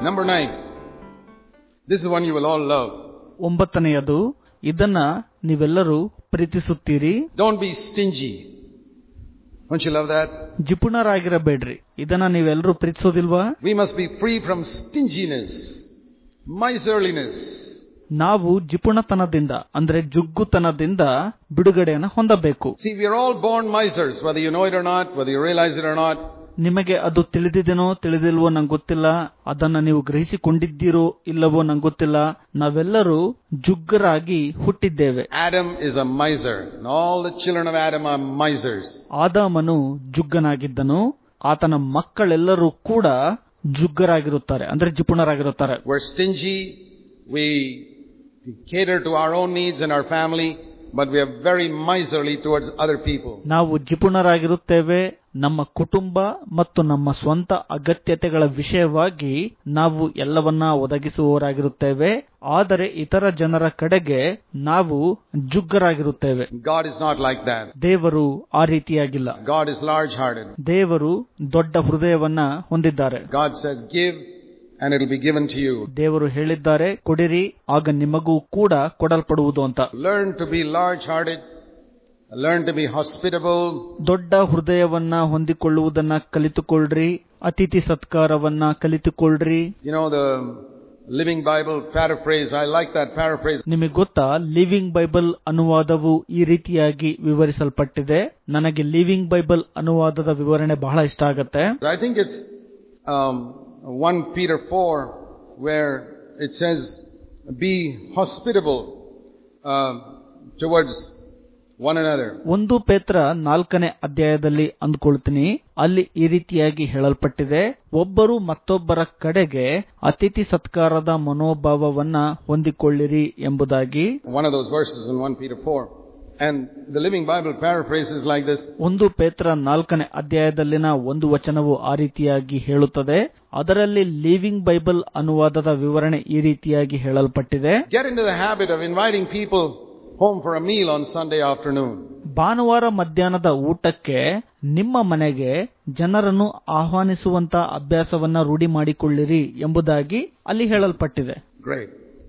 Number nine. This is one you will all love. ಒಂಬತ್ತನೆಯದು ಇದನ್ನ ನೀವೆಲ್ಲರೂ ಪ್ರೀತಿಸುತ್ತೀರಿ Don't be stingy. Don't you love that? ಜಿಪುಣರಾಗಿರಬೇಡ್ರಿ ಇದನ್ನ ನೀವೆಲ್ಲರೂ ಪ್ರೀತಿಸೋದಿಲ್ವಾ We must be free from stinginess, miserliness. ನಾವು ಜಿಪುಣತನದಿಂದ ಅಂದ್ರೆ ಜುಗ್ಗುತನದಿಂದ ಬಿಡುಗಡೆಯನ್ನ ಹೊಂದಬೇಕು See, we are all born misers, whether you know it or not, whether you realize it or not. ನಿಮಗೆ ಅದು ತಿಳಿದಿದೆನೋ ತಿಳಿದಿಲ್ವೋ ನಂಗೆ ಗೊತ್ತಿಲ್ಲ ಅದನ್ನ ನೀವು ಗ್ರಹಿಸಿಕೊಂಡಿದ್ದೀರೋ ಇಲ್ಲವೋ ನಂಗೆ ಗೊತ್ತಿಲ್ಲ ನಾವೆಲ್ಲರೂ ಜುಗ್ಗರಾಗಿ ಹುಟ್ಟಿದ್ದೇವೆ Adam is a miser, and all the children of Adam are misers. ಆದಾಮನು ಜುಗ್ಗನಾಗಿದ್ದನು ಆತನ ಮಕ್ಕಳೆಲ್ಲರೂ ಕೂಡ ಜುಗ್ಗರಾಗಿರುತ್ತಾರೆ ಅಂದ್ರೆ ಜಿಪುಣರಾಗಿರುತ್ತಾರೆ We're stingy, we cater to our own needs and our family, but we are very miserly towards other people. ನಾವು ಜಿಪುಣರಾಗಿರುತ್ತೇವೆ ನಮ್ಮ ಕುಟುಂಬ ಮತ್ತು ನಮ್ಮ ಸ್ವಂತ ಅಗತ್ಯತೆಗಳ ವಿಷಯವಾಗಿ ನಾವು ಎಲ್ಲವನ್ನ ಒದಗಿಸುವವರಾಗಿರುತ್ತೇವೆ ಆದರೆ ಇತರ ಜನರ ಕಡೆಗೆ ನಾವು ಜುಗ್ಗರಾಗಿರುತ್ತೇವೆ God is not like that. ದೇವರು ಆ ರೀತಿಯಾಗಿಲ್ಲ God is large hearted. ದೇವರು ದೊಡ್ಡ ಹೃದಯವನ್ನ ಹೊಂದಿದ್ದಾರೆ God says, Give, and it will be given to you. ದೇವರು ಹೇಳಿದ್ದಾರೆ ಕೊಡಿರಿ ಆಗ ನಿಮಗೂ ಕೂಡ ಕೊಡಲ್ಪಡುವುದು ಅಂತ Learn to be large hearted, learn to be hospitable, ದೊಡ್ಡ ಹೃದಯವನ್ನ ಹೊಂದಿಕೊಳ್ಳುವುದನ್ನ ಕಲಿತುಕೊಳ್ಳ್ರಿ ಅತಿಥಿ ಸತ್ಕಾರವನ್ನ ಕಲಿತುಕೊಳ್ಳ್ರಿ You know, the Living Bible paraphrase, I like that paraphrase. ನಿಮಗೆ ಗೊತ್ತಾ ಲಿವಿಂಗ್ ಬೈಬಲ್ ಅನುವಾದವು ಈ ರೀತಿಯಾಗಿ ವಿವರಿಸಲ್ಪಟ್ಟಿದೆ ನನಗೆ ಲಿವಿಂಗ್ ಬೈಬಲ್ ಅನುವಾದದ ವಿವರಣೆ ಬಹಳ ಇಷ್ಟ ಆಗತ್ತೆ I think it's um, 1 Peter 4, where it says, Be hospitable uh, towards one another. ಒಂದು ಪೇತ್ರ ನಾಲ್ಕನೇ ಅಧ್ಯಾಯದಲ್ಲಿ ಅಂದ್ಕೊಳ್ತೀನಿ ಅಲ್ಲಿ ಈ ರೀತಿಯಾಗಿ ಹೇಳಲ್ಪಟ್ಟಿದೆ ಒಬ್ಬರು ಮತ್ತೊಬ್ಬರ ಕಡೆಗೆ ಅತಿಥಿ ಸತ್ಕಾರದ ಮನೋಭಾವವನ್ನ ಹೊಂದಿಕೊಳ್ಳಿರಿ ಎಂಬುದಾಗಿ One of those verses in 1 Peter 4. And the Living Bible paraphrases like this ಒಂದು ಪೇತ್ರ ನಾಲ್ಕನೇ ಅಧ್ಯಾಯದಲ್ಲಿನ ಒಂದು ವಚನವು ಆ ರೀತಿಯಾಗಿ ಹೇಳುತ್ತದೆ ಅದರಲ್ಲಿ ಲಿವಿಂಗ್ ಬೈಬಲ್ ಅನುವಾದದ ವಿವರಣೆ ಈ ರೀತಿಯಾಗಿ ಹೇಳಲ್ಪಟ್ಟಿದೆ Get into the habit of inviting people home for a meal on Sunday afternoon. ಭಾನುವಾರ ಮಧ್ಯಾಹ್ನದ ಊಟಕ್ಕೆ ನಿಮ್ಮ ಮನೆಗೆ ಜನರನ್ನು ಆಹ್ವಾನಿಸುವಂತ ಅಭ್ಯಾಸವನ್ನ ರೂಢಿ ಮಾಡಿಕೊಳ್ಳಿರಿ ಎಂಬುದಾಗಿ ಅಲ್ಲಿ ಹೇಳಲ್ಪಟ್ಟಿದೆ Great.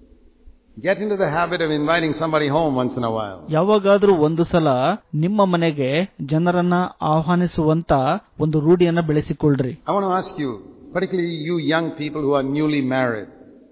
Get into the habit of inviting somebody home once in a while. ಯಾವಾಗಾದ್ರೂ ಒಂದು ಸಲ ನಿಮ್ಮ ಮನೆಗೆ ಜನರನ್ನ ಆಹ್ವಾನಿಸುವಂತ ಒಂದು ರೂಢಿಯನ್ನ ಬೆಳೆಸಿಕೊಳ್ಳ್ರಿ I want to ask you, particularly you young people who are newly married,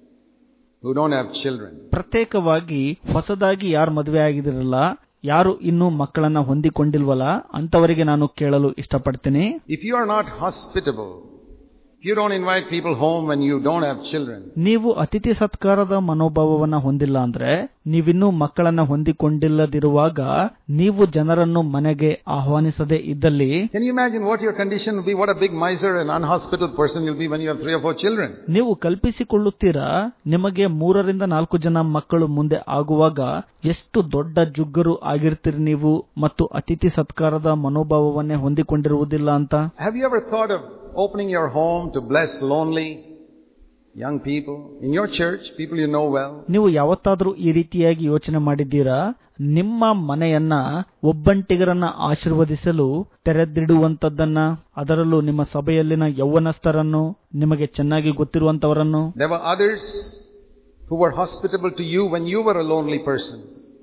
who don't have children. ಪ್ರತ್ಯೇಕವಾಗಿ ಹೊಸದಾಗಿ ಯಾರು ಮದುವೆ ಆಗಿದಿರಲ್ಲ ಯಾರು ಇನ್ನೂ ಮಕ್ಕಳನ್ನ ಹೊಂದಿಕೊಂಡಿಲ್ವಲ್ಲ ಅಂತವರಿಗೆ ನಾನು ಕೇಳಲು ಇಷ್ಟಪಡ್ತೀನಿ If you are not hospitable, if you don't invite people home when you don't have children, ನೀವು ಅತಿಥಿ ಸತ್ಕಾರದ ಮನೋಭಾವವನ್ನ ಹೊಂದಿಲ್ಲ ಅಂದ್ರೆ ನೀವಿನ್ನೂ ಮಕ್ಕಳನ್ನ ಹೊಂದಿಕೊಂಡಿಲ್ಲದಿರುವಾಗ ನೀವು ಜನರನ್ನು ಮನೆಗೆ ಆಹ್ವಾನಿಸದೇ ಇದ್ದಲ್ಲಿ can you imagine what your condition will be? What a big miser and unhospitable person you'll be when you have three or four children. ನೀವು ಕಲ್ಪಿಸಿಕೊಳ್ಳುತ್ತೀರಾ ನಿಮಗೆ ಮೂರರಿಂದ ನಾಲ್ಕು ಜನ ಮಕ್ಕಳು ಮುಂದೆ ಆಗುವಾಗ ಎಷ್ಟು ದೊಡ್ಡ ಜುಗ್ಗರು ಆಗಿರ್ತೀರಿ ನೀವು ಮತ್ತು ಅತಿಥಿ ಸತ್ಕಾರದ ಮನೋಭಾವವನ್ನೇ ಹೊಂದಿಕೊಂಡಿರುವುದಿಲ್ಲ ಅಂತ Have you ever thought of opening your home to bless lonely young people in your church, people you know well? ನೀವು ಯಾವತ್ತಾದ್ರೂ ಈ ರೀತಿಯಾಗಿ ಯೋಚನೆ ಮಾಡಿದ್ದೀರಾ ನಿಮ್ಮ ಮನೆಯನ್ನ ಒಬ್ಬಂಟಿಗರನ್ನ ಆಶೀರ್ವದಿಸಲು ತೆರೆದಿಡುವಂತದ್ದನ್ನ ಅದರಲ್ಲೂ ನಿಮ್ಮ ಸಭೆಯಲ್ಲಿನ ಯೌವನಸ್ಥರನ್ನು ನಿಮಗೆ ಚೆನ್ನಾಗಿ ಗೊತ್ತಿರುವಂತವರನ್ನು There were others who were hospitable to you when you were a lonely person.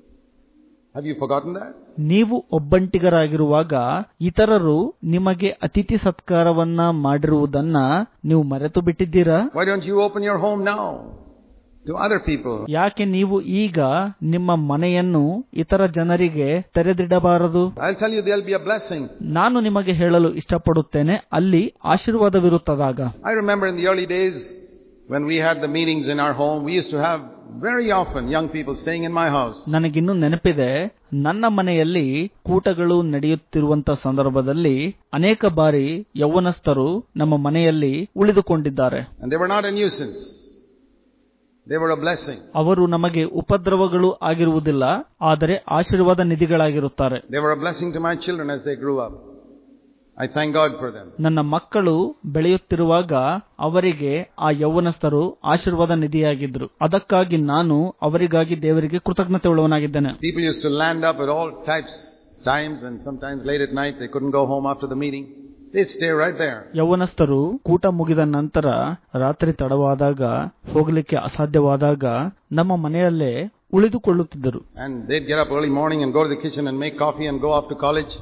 Have you forgotten that? ನೀವು ಒಬ್ಬಂಟಿಗರಾಗಿರುವಾಗ ಇತರರು ನಿಮಗೆ ಅತಿಥಿ ಸತ್ಕಾರವನ್ನ ಮಾಡಿರುವುದನ್ನ ನೀವು ಮರೆತು ಬಿಟ್ಟಿದ್ದೀರಾ Why don't you open your home now to other people? ಯಾಕೆ ನೀವು ಈಗ ನಿಮ್ಮ ಮನೆಯನ್ನು ಇತರ ಜನರಿಗೆ ತೆರೆದಿಡಬಾರದು I'll tell you there'll be a blessing. ನಾನು ನಿಮಗೆ ಹೇಳಲು ಇಷ್ಟಪಡುತ್ತೇನೆ ಅಲ್ಲಿ ಆಶೀರ್ವಾದವಿರುತ್ತದಾಗ I remember in the early days when we had the meetings in our home, we used to have very often young people staying in my house. ನನಗಿನ್ನೂ ನೆನಪಿದೆ ನನ್ನ ಮನೆಯಲ್ಲಿ ಕೂಟಗಳು ನಡೆಯುತ್ತಿರುವಂತ ಸಂದರ್ಭದಲ್ಲಿ ಅನೇಕ ಬಾರಿ ಯೌವನಸ್ಥರು ನಮ್ಮ ಮನೆಯಲ್ಲಿ ಉಳಿದುಕೊಂಡಿದ್ದಾರೆ And they were not a nuisance. They were a blessing. ಅವರು ನಮಗೆ ಉಪದ್ರವಗಳು ಆಗಿರುವುದಿಲ್ಲ ಆದರೆ ಆಶೀರ್ವಾದ ನಿಧಿಗಳಾಗಿರುತ್ತಾರೆ They were a blessing to my children as they grew up. I thank God for them. ನನ್ನ ಮಕ್ಕಳು ಬೆಳೆಯುತ್ತಿರುವಾಗ ಅವರಿಗೆ ಆ ಯೌವನಸ್ಥರು ಆಶೀರ್ವಾದ ನಿಧಿಯಾಗಿದ್ರು ಅದಕ್ಕಾಗಿ ನಾನು ಅವರಿಗಾಗಿ ದೇವರಿಗೆ ಕೃತಜ್ಞತೆ ಉಳ್ಳವನಾಗಿದ್ದೇನೆ People used to land up at all types, times, and sometimes late at night. They couldn't go home after the meeting. They stay right there. ಯೌವನಸ್ಥರು ಕೂಟ ಮುಗಿದ ನಂತರ ರಾತ್ರಿ ತಡವಾದಾಗ ಹೋಗಲಿಕ್ಕೆ ಅಸಾಧ್ಯವಾದಾಗ ನಮ್ಮ ಮನೆಯಲ್ಲೇ ಉಳಿದುಕೊಳ್ಳುತ್ತಿದ್ದರು And they'd get up early morning and go to the kitchen and make coffee and go off to college.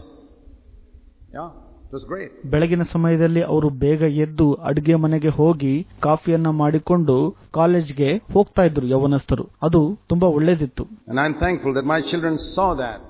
Yeah, it was great. ಬೆಳಗಿನ ಸಮಯದಲ್ಲಿ ಅವರು ಬೇಗ ಎದ್ದು ಅಡುಗೆ ಮನೆಗೆ ಹೋಗಿ ಕಾಫಿಯನ್ನ ಮಾಡಿಕೊಂಡು ಕಾಲೇಜ್ಗೆ ಹೋಗ್ತಾ ಇದ್ರು ಯೌವನಸ್ಥರು ಅದು ತುಂಬಾ ಒಳ್ಳೇದಿತ್ತು And I'm thankful that my children saw that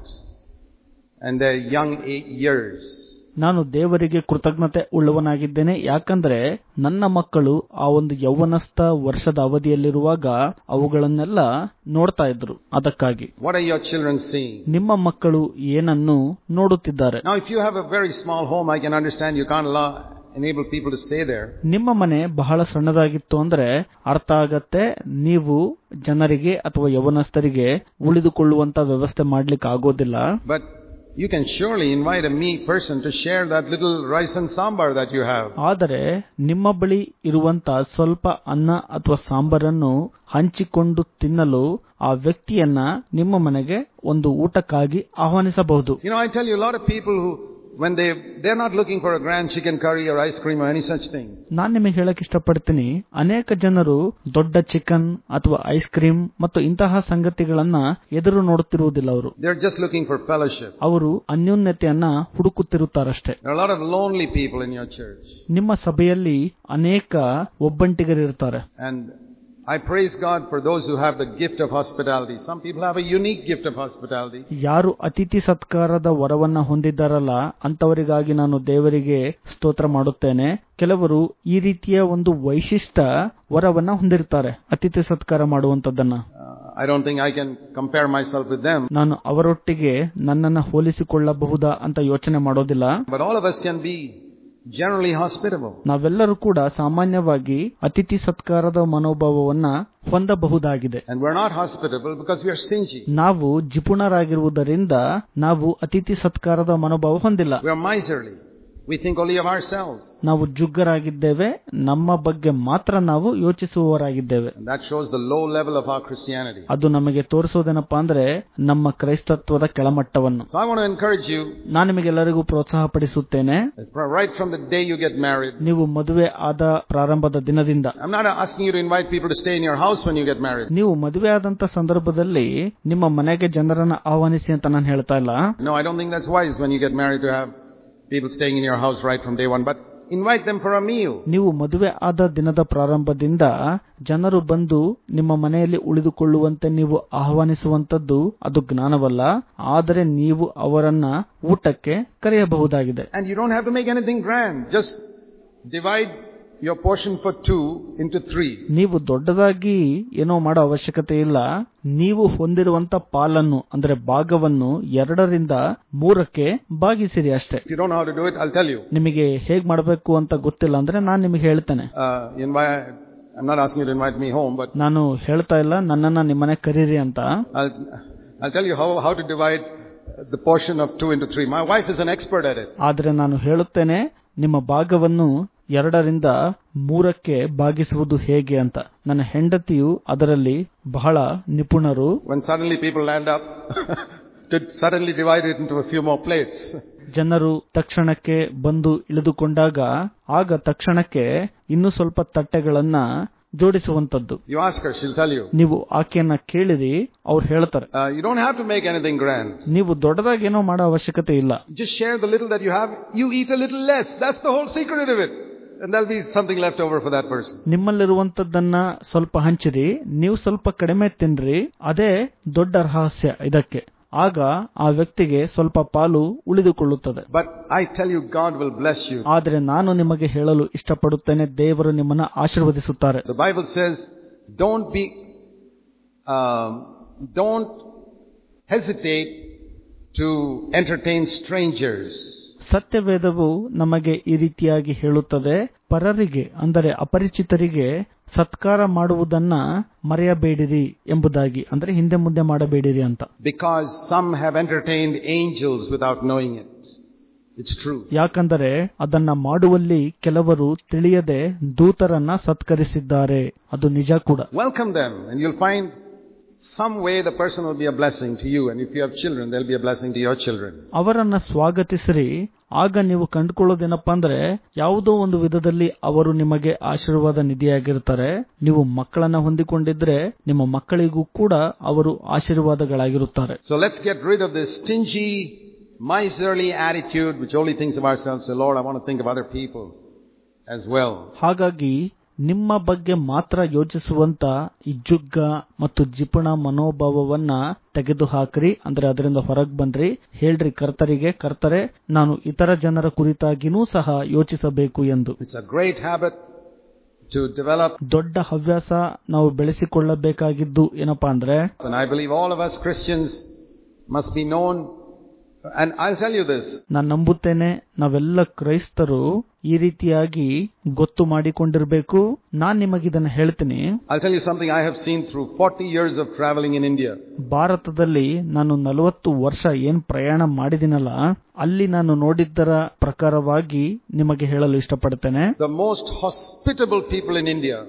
and their young eight years. ನಾನು ದೇವರಿಗೆ ಕೃತಜ್ಞತೆ ಉಳ್ಳವನಾಗಿದ್ದೇನೆ ಯಾಕಂದ್ರೆ ನನ್ನ ಮಕ್ಕಳು ಆ ಒಂದು ಯೌವನಸ್ಥ ವರ್ಷದ ಅವಧಿಯಲ್ಲಿರುವಾಗ ಅವುಗಳನ್ನೆಲ್ಲ ನೋಡ್ತಾ ಇದ್ರು ಅದಕ್ಕಾಗಿ What are your children seeing? ನಿಮ್ಮ ಮಕ್ಕಳು ಏನನ್ನು ನೋಡುತ್ತಿದ್ದಾರೆ Now, if you have a very small home, I can understand you can't allow, enable people to stay there. ನಿಮ್ಮ ಮನೆ ಬಹಳ ಸಣ್ಣದಾಗಿತ್ತು ಅಂದ್ರೆ ಅರ್ಥ ಆಗತ್ತೆ ನೀವು ಜನರಿಗೆ ಅಥವಾ ಯವನಸ್ಥರಿಗೆ ಉಳಿದುಕೊಳ್ಳುವಂತ ವ್ಯವಸ್ಥೆ ಮಾಡ್ಲಿಕ್ಕೆ ಆಗೋದಿಲ್ಲ But you can surely invite a me person to share that little rice and sambar that you have. ಆದರೆ ನಿಮ್ಮ ಬಳಿ ಇರುವಂತ ಸ್ವಲ್ಪ ಅನ್ನ ಅಥವಾ ಸಾಂಬಾರನ್ನು ಹಂಚಿಕೊಂಡು ತಿನ್ನಲು ಆ ವ್ಯಕ್ತಿಯನ್ನ ನಿಮ್ಮ ಮನೆಗೆ ಒಂದು ಊಟಕ್ಕಾಗಿ ಆಹ್ವಾನಿಸಬಹುದು You know, I tell you, a lot of people who, when they, they're not looking for a grand chicken curry or ice cream or any such thing. ನಾನ್ ನಿಮಗೆ ಹೇಳಕ್ ಇಷ್ಟಪಡ್ತೀನಿ ಅನೇಕ ಜನರು ದೊಡ್ಡ ಚಿಕನ್ ಅಥವಾ ಐಸ್ ಕ್ರೀಮ್ ಮತ್ತು ಇಂತಹ ಸಂಗತಿಗಳನ್ನ ಎದುರು ನೋಡುತ್ತಿರುವುದಿಲ್ಲ ಅವರು They're just looking for fellowship. ಅವರು ಅನ್ಯೋನ್ಯತೆಯನ್ನ ಹುಡುಕುತ್ತಿರುತ್ತಾರಷ್ಟೇ There are a lot of lonely people in your church. ನಿಮ್ಮ ಸಭೆಯಲ್ಲಿ ಅನೇಕ ಒಬ್ಬಂಟಿಗರಿರ್ತಾರೆ And I praise God for those who have the gift of hospitality. Some people have a unique gift of hospitality. ಯಾರು ಅತಿಥಿ ಸತ್ಕಾರದ ವರವನ್ನ ಹೊಂದಿದ್ದಾರಲ್ಲ ಅಂತವರಿಗಾಗಿ ನಾನು ದೇವರಿಗೆ ಸ್ತೋತ್ರ ಮಾಡುತ್ತೇನೆ ಕೆಲವರು ಈ ರೀತಿಯ ಒಂದು ವೈಶಿಷ್ಟ ವರವನ್ನ ಹೊಂದಿರ್ತಾರೆ ಅತಿಥಿ ಸತ್ಕಾರ ಮಾಡುವಂತದ್ದನ್ನ Uh, I don't think I can compare myself with them, ನಾನು ಅವರೊಟ್ಟಿಗೆ ನನ್ನನ್ನ ಹೋಲಿಸಿಕೊಳ್ಳಬಹುದಾ ಅಂತ ಯೋಚನೆ ಮಾಡೋದಿಲ್ಲ but all of us can be generally hospitable. ನಾವೆಲ್ಲರೂ ಕೂಡ ಸಾಮಾನ್ಯವಾಗಿ ಅತಿಥಿ ಸತ್ಕಾರದ ಮನೋಭಾವವನ್ನ ಹೊಂದಬಹುದಾಗಿದೆ And we're not hospitable because we are stingy. ನಾವು ಜಿಪುಣರಾಗಿರುವುದರಿಂದ ನಾವು ಅತಿಥಿ ಸತ್ಕಾರದ ಮನೋಭಾವ ಹೊಂದಿಲ್ಲ We are miserly. We think only of ourselves. ನಾವು ಜುಗ್ಗರಾಗಿದ್ದೇವೆ ನಮ್ಮ ಬಗ್ಗೆ ಮಾತ್ರ ನಾವು ಯೋಚಿಸುವವರಾಗಿದ್ದೇವೆ And that shows the low level of our Christianity. ಅದು ನಮಗೆ ತೋರಿಸೋದೇನಪ್ಪಾ ಅಂದ್ರೆ ನಮ್ಮ ಕ್ರೈಸ್ತತ್ವದ ಕೆಳಮಟ್ಟವನ್ನು So I want to encourage you, ನಾನು ನಿಮಗೆಲ್ಲರಿಗೂ ಪ್ರೋತ್ಸಾಹ ಪಡಿಸುತ್ತೇನೆ right from the day you get married. ನೀವು ಮದುವೆ ಆದ ಪ್ರಾರಂಭದ ದಿನದಿಂದ I'm not asking you to invite people to stay in your house when you get married. ನೀವು ಮದುವೆ ಆದಂತ ಸಂದರ್ಭದಲ್ಲಿ ನಿಮ್ಮ ಮನೆಗೆ ಜನರನ್ನ ಆಹ್ವಾನಿಸಿ ಅಂತ ನಾನು ಹೇಳ್ತಾ ಇಲ್ಲ No, I don't think that's wise when you get married to have people staying in your house right from day one, but invite them for a meal. ನೀವು ಮದುವೆ ಆದ ದಿನದ ಪ್ರಾರಂಭದಿಂದ ಜನರು ಬಂದು ನಿಮ್ಮ ಮನೆಯಲ್ಲಿ ಉಳಿದುಕೊಳ್ಳುವಂತೆ ನೀವು ಆಹ್ವಾನಿಸುವಂತದ್ದು ಅದು ಜ್ಞಾನವಲ್ಲ ಆದರೆ ನೀವು ಅವರನ್ನ ಊಟಕ್ಕೆ ಕರೆಯಬಹುದಾಗಿದೆ And you don't have to make anything grand. Just divide your portion for two into three. ನೀವು ದೊಡ್ಡದಾಗಿ ಏನೋ ಮಾಡೋ ಅವಶ್ಯಕತೆ ಇಲ್ಲ ನೀವು ಹೊಂದಿರುವಂತ ಪಾಲನ್ನು ಅಂದ್ರೆ ಭಾಗವನ್ನು ಎರಡರಿಂದ ಮೂರಕ್ಕೆ ಭಾಗಿಸಿರಿ ಅಷ್ಟೇ If you don't know how to do it, I'll tell you. ನಿಮಗೆ ಹೇಗ್ ಮಾಡಬೇಕು ಅಂತ ಗೊತ್ತಿಲ್ಲ ಅಂದ್ರೆ ನಾನು ನಿಮಗೆ ಹೇಳ್ತೇನೆ Uh, invite, I'm not asking you to invite me home, but ನಾನು ಹೇಳ್ತಾ ಇಲ್ಲ ನನ್ನನ್ನ ನಿಮ್ಮನೆ ಕರೀರಿ ಅಂತ I'll, I'll tell you how, how to divide the portion of two into three. My wife is an expert at it. ಆದ್ರೆ ನಾನು ಹೇಳುತ್ತೇನೆ ನಿಮ್ಮ ಭಾಗವನ್ನು ಎರಡರಿಂದ ಮೂರಕ್ಕೆ ಭಾಗಿಸುವುದು ಹೇಗೆ ಅಂತ ನನ್ನ ಹೆಂಡತಿಯು ಅದರಲ್ಲಿ ಬಹಳ ನಿಪುಣರು When suddenly people land up, to suddenly divide it into a few more plates. ಜನರು ತಕ್ಷಣಕ್ಕೆ ಬಂದು ಇಳಿದುಕೊಂಡಾಗ ಆಗ ತಕ್ಷಣಕ್ಕೆ ಇನ್ನೂ ಸ್ವಲ್ಪ ತಟ್ಟೆಗಳನ್ನ ಜೋಡಿಸುವಂತದ್ದು You ask her, she'll tell you. ನೀವು ಆಕೆಯನ್ನ ಕೇಳಿರಿ ಅವ್ರು ಹೇಳ್ತಾರೆ Uh, you don't have to make anything grand. ನೀವು ದೊಡ್ಡದಾಗಿ ಏನೋ ಮಾಡೋ ಅವಶ್ಯಕತೆ ಇಲ್ಲ Just share the little that you have. You eat a little less. That's the whole secret of it. And there'll be something left over for that person. ನಿಮ್ಮಲ್ಲಿರುವಂತದ್ದನ್ನ ಸ್ವಲ್ಪ ಹಂಚಿರಿ ನೀವು ಸ್ವಲ್ಪ ಕಡಿಮೆ ತಿನ್ರಿ ಅದೇ ದೊಡ್ಡ ರಹಸ್ಯ ಇದಕ್ಕೆ ಆಗ ಆ ವ್ಯಕ್ತಿಗೆ ಸ್ವಲ್ಪ ಪಾಲು ಉಳಿದುಕೊಳ್ಳುತ್ತದೆ But I tell you, God will bless you. ಆದರೆ ನಾನು ನಿಮಗೆ ಹೇಳಲು ಇಷ್ಟಪಡುತ್ತೇನೆ ದೇವರು ನಿಮ್ಮನ್ನ ಆಶೀರ್ವದಿಸುತ್ತಾರೆ The Bible says, don't be, um, don't hesitate to entertain strangers. ಸತ್ಯವೇದವು ನಮಗೆ ಈ ರೀತಿಯಾಗಿ ಹೇಳುತ್ತದೆ ಪರರಿಗೆ ಅಂದರೆ ಅಪರಿಚಿತರಿಗೆ ಸತ್ಕಾರ ಮಾಡುವುದನ್ನ ಮರೆಯಬೇಡಿರಿ ಎಂಬುದಾಗಿ ಅಂದ್ರೆ ಹಿಂದೆ ಮುಂದೆ ಮಾಡಬೇಡಿರಿ ಅಂತ Because some have entertained angels without knowing it. It's true. ಯಾಕಂದರೆ ಅದನ್ನ ಮಾಡುವಲ್ಲಿ ಕೆಲವರು ತಿಳಿಯದೆ ದೂತರನ್ನ ಸತ್ಕರಿಸಿದ್ದಾರೆ ಅದು ನಿಜ ಕೂಡ Welcome them and you'll find some way the person will be a blessing to you. And if you have children, they'll be a blessing to your children. ಅವರನ್ನ ಸ್ವಾಗತಿಸಿರಿ ಆಗ ನೀವು ಕಂಡುಕೊಳ್ಳೋದೇನಪ್ಪಾ ಅಂದ್ರೆ ಯಾವುದೋ ಒಂದು ವಿಧದಲ್ಲಿ ಅವರು ನಿಮಗೆ ಆಶೀರ್ವಾದ ನಿಧಿಯಾಗಿರ್ತಾರೆ ನೀವು ಮಕ್ಕಳನ್ನ ಹೊಂದಿಕೊಂಡಿದ್ರೆ ನಿಮ್ಮ ಮಕ್ಕಳಿಗೂ ಕೂಡ ಅವರು ಆಶೀರ್ವಾದಗಳಾಗಿರುತ್ತಾರೆ So let's get rid of this stingy, miserly attitude which only thinks of ourselves. Say, Lord, I want to think of other people as well. ಹಾಗಾಗಿ ನಿಮ್ಮ ಬಗ್ಗೆ ಮಾತ್ರ ಯೋಚಿಸುವಂತ ಈ ಜುಗ್ಗ ಮತ್ತು ಜಿಪುಣ ಮನೋಭಾವವನ್ನ ತೆಗೆದುಹಾಕ್ರಿ ಅಂದ್ರೆ ಅದರಿಂದ ಹೊರಗೆ ಬನ್ರಿ ಹೇಳ್ರಿ ಕರ್ತರಿಗೆ ಕರ್ತರೆ ನಾನು ಇತರ ಜನರ ಕುರಿತಾಗಿನೂ ಸಹ ಯೋಚಿಸಬೇಕು ಎಂದು It's a great habit to develop. ದೊಡ್ಡ ಹವ್ಯಾಸ ನಾವು ಬೆಳೆಸಿಕೊಳ್ಳಬೇಕಾಗಿದ್ದು ಏನಪ್ಪಾ ಅಂದ್ರೆ And I believe all of us Christians must be known. And I'll tell you this. ನಾನು ನಂಬುತ್ತೇನೆ ನಾವೆಲ್ಲ ಕ್ರೈಸ್ತರು ಈ ರೀತಿಯಾಗಿ ಗೊತ್ತು ಮಾಡಿಕೊಂಡಿರ್ಬೇಕು ನಾನ್ ನಿಮಗಿದನ್ನ ಹೇಳ್ತೀನಿ I'll tell you something I have seen through 40 years of traveling in India. ಭಾರತದಲ್ಲಿ ನಾನು ನಲವತ್ತು ವರ್ಷ ಏನ್ ಪ್ರಯಾಣ ಮಾಡಿದಿನಲ್ಲ ಅಲ್ಲಿ ನಾನು ನೋಡಿದ್ದರ ಪ್ರಕಾರವಾಗಿ ನಿಮಗೆ ಹೇಳಲು ಇಷ್ಟಪಡ್ತೇನೆ The most hospitable people in India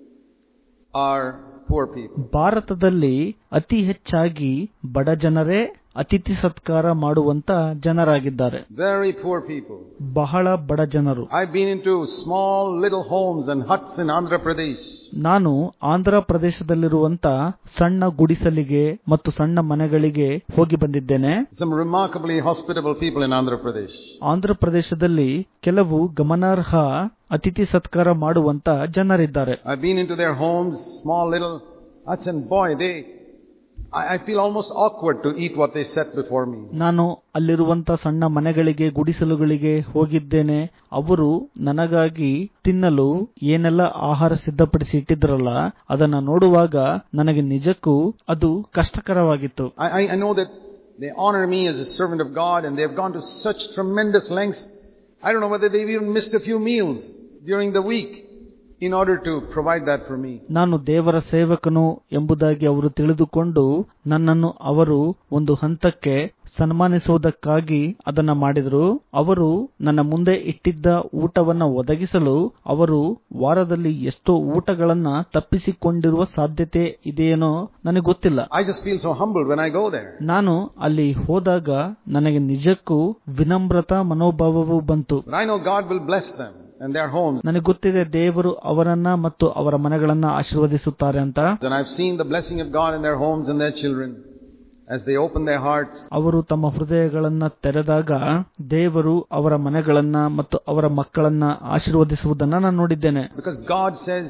are poor people. ಭಾರತದಲ್ಲಿ ಅತಿ ಹೆಚ್ಚಾಗಿ ಬಡ ಜನರೇ ಅತಿಥಿ ಸತ್ಕಾರ ಮಾಡುವಂತ ಜನರಾಗಿದ್ದಾರೆ Very poor people. ಬಹಳ ಬಡ ಜನರು I've been into small little homes and huts in Andhra Pradesh. ನಾನು ಆಂಧ್ರ ಪ್ರದೇಶದಲ್ಲಿರುವಂತ ಸಣ್ಣ ಗುಡಿಸಲಿಗೆ ಮತ್ತು ಸಣ್ಣ ಮನೆಗಳಿಗೆ ಹೋಗಿ ಬಂದಿದ್ದೇನೆ Some remarkably hospitable people in Andhra Pradesh. Andhra ಪ್ರದೇಶದಲ್ಲಿ ಕೆಲವು ಗಮನಾರ್ಹ ಅತಿಥಿ ಸತ್ಕಾರ ಮಾಡುವಂತ ಜನರಿದ್ದಾರೆ I've been into their homes, small little huts, and boy, they, I, I feel almost awkward to eat what they set before me. ನಾನು ಅಲ್ಲಿರುವಂತ ಸಣ್ಣ ಮನೆಗಳಿಗೆ ಗುಡಿಸಲುಗಳಿಗೆ ಹೋಗಿದ್ದೇನೆ ಅವರು ನನಗಾಗಿ ತಿನ್ನಲು ಏನೆಲ್ಲ ಆಹಾರ ಸಿದ್ಧಪಡಿಸಿ ಇಟ್ಟಿದ್ರಲ್ಲ ಅದನ್ನ ನೋಡುವಾಗ ನನಗೆ ನಿಜಕ್ಕೂ ಅದು ಕಷ್ಟಕರವಾಗಿತ್ತು I, I, I know that they honor me as a servant of God and they've gone to such tremendous lengths. I don't know whether they've even missed a few meals during the week in order to provide that for me. ನಾನು ದೇವರ ಸೇವಕನು ಎಂಬುದಾಗಿ ಅವರು ತಿಳಿದುಕೊಂಡು ನನ್ನನ್ನು ಅವರು ಒಂದು ಹಂತಕ್ಕೆ ಸನ್ಮಾನಿಸುವುದಕ್ಕಾಗಿ ಅದನ್ನ ಮಾಡಿದ್ರು ಅವರು ನನ್ನ ಮುಂದೆ ಇಟ್ಟಿದ್ದ ಊಟವನ್ನ ಒದಗಿಸಲು ಅವರು ವಾರದಲ್ಲಿ ಎಷ್ಟೋ ಊಟಗಳನ್ನ ತಪ್ಪಿಸಿಕೊಂಡಿರುವ ಸಾಧ್ಯತೆ ಇದೆಯೇನೋ ನನಗೆ ಗೊತ್ತಿಲ್ಲ I just feel so humbled when I go there. ನಾನು ಅಲ್ಲಿ ಹೋದಾಗ ನನಗೆ ನಿಜಕ್ಕೂ ವಿನಮ್ರತಾ ಮನೋಭಾವವು ಬಂತು But I know God will bless them and their homes. ನನಗೆ ಗೊತ್ತಿದೆ ದೇವರು ಅವರನ್ನ ಮತ್ತು ಅವರ ಮನೆಗಳನ್ನ ಆಶೀರ್ವದಿಸುತ್ತಾರೆ ಅಂತ And I've seen the blessing of God in their homes and their children as they open their hearts. ಅವರು ತಮ್ಮ ಹೃದಯಗಳನ್ನ ತೆರೆದಾಗ ದೇವರು ಅವರ ಮನೆಗಳನ್ನ ಮತ್ತು ಅವರ ಮಕ್ಕಳನ್ನ ಆಶೀರ್ವದಿಸುವುದನ್ನ ನಾನು ನೋಡಿದ್ದೇನೆ Because God says,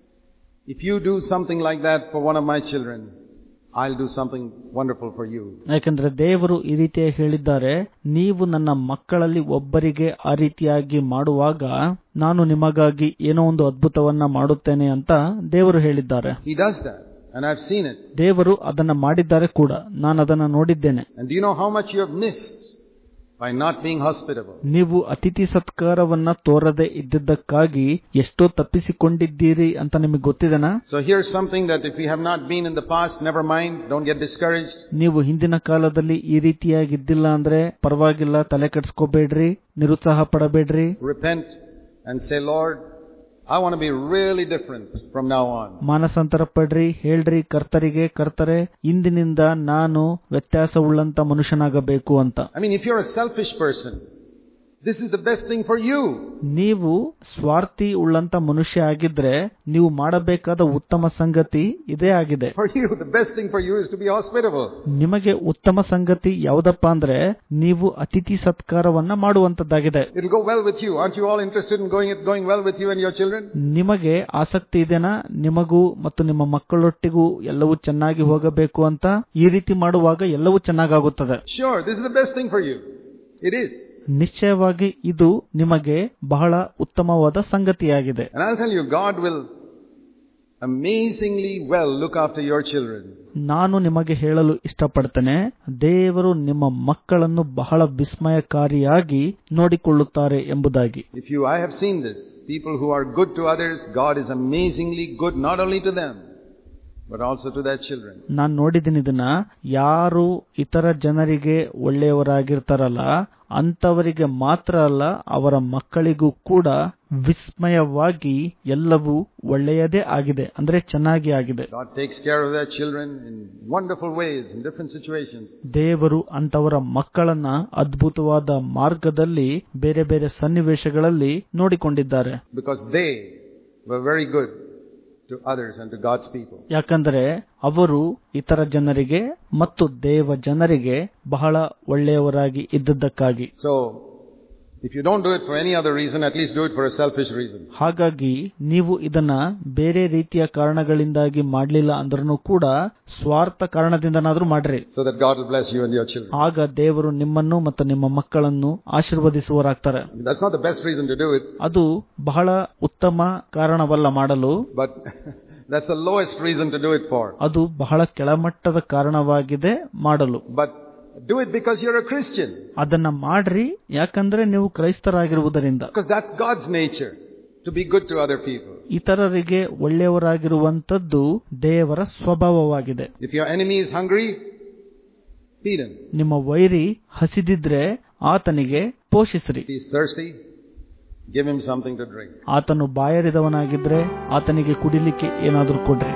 if you do something like that for one of my children, I'll do something wonderful for you. ಯಾಕಂದ್ರೆ ದೇವರು ಈ ರೀತಿಯಾಗಿ ಹೇಳಿದ್ದಾರೆ ನೀವು ನನ್ನ ಮಕ್ಕಳಲ್ಲಿ ಒಬ್ಬರಿಗೆ ಆ ರೀತಿಯಾಗಿ ಮಾಡುವಾಗ ನಾನು ನಿಮಗಾಗಿ ಏನೋ ಒಂದು ಅದ್ಭುತವನ್ನ ಮಾಡುತ್ತೇನೆ ಅಂತ ದೇವರು ಹೇಳಿದ್ದಾರೆ He does that. And I've seen it. ದೇವರು ಅದನ್ನ ಮಾಡಿದ್ದಾರೆ ಕೂಡ ನಾನು ಅದನ್ನ ನೋಡಿದ್ದೇನೆ And do you know how much you have missed by not being hospitable? ನೀವು ಅತಿಥಿ ಸತ್ಕಾರವನ್ನ ತೋರದೆ ಇದ್ದಿದ್ದಕ್ಕಾಗಿ ಎಷ್ಟೋ ತಪ್ಪಿಸಿಕೊಂಡಿದ್ದೀರಿ ಅಂತ ನಿಮಗೆ ಗೊತ್ತಿದೆನಾ So here's something that if we have not been in the past, never mind, don't get discouraged. ನೀವು ಹಿಂದಿನ ಕಾಲದಲ್ಲಿ ಈ ರೀತಿಯಾಗಿದ್ದಿಲ್ಲ ಅಂದ್ರೆ ಪರವಾಗಿಲ್ಲ ತಲೆ ಕೆಡ್ಸ್ಕೋಬೇಡ್ರಿ ನಿರುತ್ಸಾಹ ಪಡಬೇಡ್ರಿ Repent and say, Lord, I want to be really different from now on. ಮಾನಸಾಂತರ ಪಡ್ರಿ ಹೇಳ್ರಿ ಕರ್ತರಿಗೆ ಕರ್ತರೆ ಇಂದಿನಿಂದ ನಾನು ವ್ಯತ್ಯಾಸವುಳ್ಳಂತ ಮನುಷ್ಯನಾಗಬೇಕು ಅಂತ I mean, if you're a selfish person, this is the best thing for you. ನೀವು ಸ್ವಾರ್ಥಿ ಉಳ್ಳಂತ ಮನುಷ್ಯ ಆಗಿದ್ರೆ ನೀವು ಮಾಡಬೇಕಾದ ಉತ್ತಮ ಸಂಗತಿ ಇದೇ ಆಗಿದೆ For you, the best thing for you is to be hospitable. ನಿಮಗೆ ಉತ್ತಮ ಸಂಗತಿ ಯಾವುದಪ್ಪ ಅಂದ್ರೆ ನೀವು ಅತಿಥಿ ಸತ್ಕಾರವನ್ನ ಮಾಡುವಂತದ್ದಾಗಿದೆ It'll go well with you. Aren't you all interested in going, going well with you and your children? ನಿಮಗೆ ಆಸಕ್ತಿ ಇದೆನಾ ನಿಮಗೂ ಮತ್ತು ನಿಮ್ಮ ಮಕ್ಕಳೊಟ್ಟಿಗೂ ಎಲ್ಲವೂ ಚೆನ್ನಾಗಿ ಹೋಗಬೇಕು ಅಂತ ಈ ರೀತಿ ಮಾಡುವಾಗ ಎಲ್ಲವೂ ಚೆನ್ನಾಗಾಗುತ್ತದೆ Sure, this is the best thing for you. It is. ನಿಶ್ಚಯವಾಗಿ ಇದು ನಿಮಗೆ ಬಹಳ ಉತ್ತಮವಾದ ಸಂಗತಿಯಾಗಿದೆ And I'll tell you, God will amazingly well look after your children. ನಾನು ನಿಮಗೆ ಹೇಳಲು ಇಷ್ಟಪಡ್ತೇನೆ ದೇವರು ನಿಮ್ಮ ಮಕ್ಕಳನ್ನು ಬಹಳ ವಿಸ್ಮಯಕಾರಿಯಾಗಿ ನೋಡಿಕೊಳ್ಳುತ್ತಾರೆ ಎಂಬುದಾಗಿ If you, I have seen this. People who are good to others, God is amazingly good not only to them, but also to their children. ನಾನು ನೋಡಿದ್ದೀನಿ ಇದನ್ನ ಯಾರು ಇತರ ಜನರಿಗೆ ಒಳ್ಳೆಯವರಾಗಿರ್ತಾರಲ್ಲ ಅಂತವರಿಗೆ ಮಾತ್ರ ಅಲ್ಲ ಅವರ ಮಕ್ಕಳಿಗೂ ಕೂಡ ವಿಸ್ಮಯವಾಗಿ ಎಲ್ಲವೂ ಒಳ್ಳೆಯದೇ ಆಗಿದೆ ಅಂದ್ರೆ ಚೆನ್ನಾಗಿ ಆಗಿದೆ God takes care of their children in wonderful ways in different situations. ದೇವರು ಅಂತವರ ಮಕ್ಕಳನ್ನ ಅದ್ಭುತವಾದ ಮಾರ್ಗದಲ್ಲಿ ಬೇರೆ ಬೇರೆ ಸನ್ನಿವೇಶಗಳಲ್ಲಿ ನೋಡಿಕೊಂಡಿದ್ದಾರೆ because they were very good to others and to God's people. ಯಾಕಂದ್ರೆ ಅವರು ಇತರ ಜನರಿಗೆ ಮತ್ತು ದೇವ ಜನರಿಗೆ ಬಹಳ ಒಳ್ಳೆಯವರಾಗಿ ಇದ್ದದ್ದಕ್ಕಾಗಿ So, if you don't do it for any other reason, at least do it for a selfish reason. ಹಾಗಾಗಿ ನೀವು ಇದನ್ನ ಬೇರೆ ರೀತಿಯ ಕಾರಣಗಳಿಂದಾಗಿ ಮಾಡಲಿಲ್ಲ ಅಂದ್ರೂ ಕೂಡ ಸ್ವಾರ್ಥ ಕಾರಣದಿಂದನಾದ್ರೂ ಮಾಡ್ರಿ So that God will bless you and your children. ಆಗ ದೇವರು ನಿಮ್ಮನ್ನು ಮತ್ತು ನಿಮ್ಮ ಮಕ್ಕಳನ್ನು ಆಶೀರ್ವದಿಸುವರಾಗ್ತಾರೆ I mean, that's not the best reason to do it, ಅದು ಬಹಳ ಉತ್ತಮ ಕಾರಣವಲ್ಲ ಮಾಡಲು but that's the lowest reason to do it for. ಅದು ಬಹಳ ಕೆಳಮಟ್ಟದ ಕಾರಣವಾಗಿದೆ ಮಾಡಲು But do it because you're a Christian. ಅದನ್ನ ಮಾಡ್ರಿ ಯಾಕಂದ್ರೆ ನೀವು ಕ್ರೈಸ್ತರಾಗಿರುವುದರಿಂದ Because that's God's nature, to be good to other people. ಇತರರಿಗೆ ಒಳ್ಳೆಯವರಾಗಿರುವಂತದ್ದು ದೇವರ ಸ್ವಭಾವವಾಗಿದೆ If your enemy is hungry, feed him. ನಿಮ್ಮ ವೈರಿ ಹಸಿದಿದ್ರೆ ಆತನಿಗೆ ಪೋಷಿಸ್ರಿ If he's thirsty, give him something to drink. ಆತನು ಬಾಯರಿದವನಾಗಿದ್ರೆ ಆತನಿಗೆ ಕುಡಿಲಿಕ್ಕೆ ಏನಾದ್ರೂ ಕೊಡ್ರಿ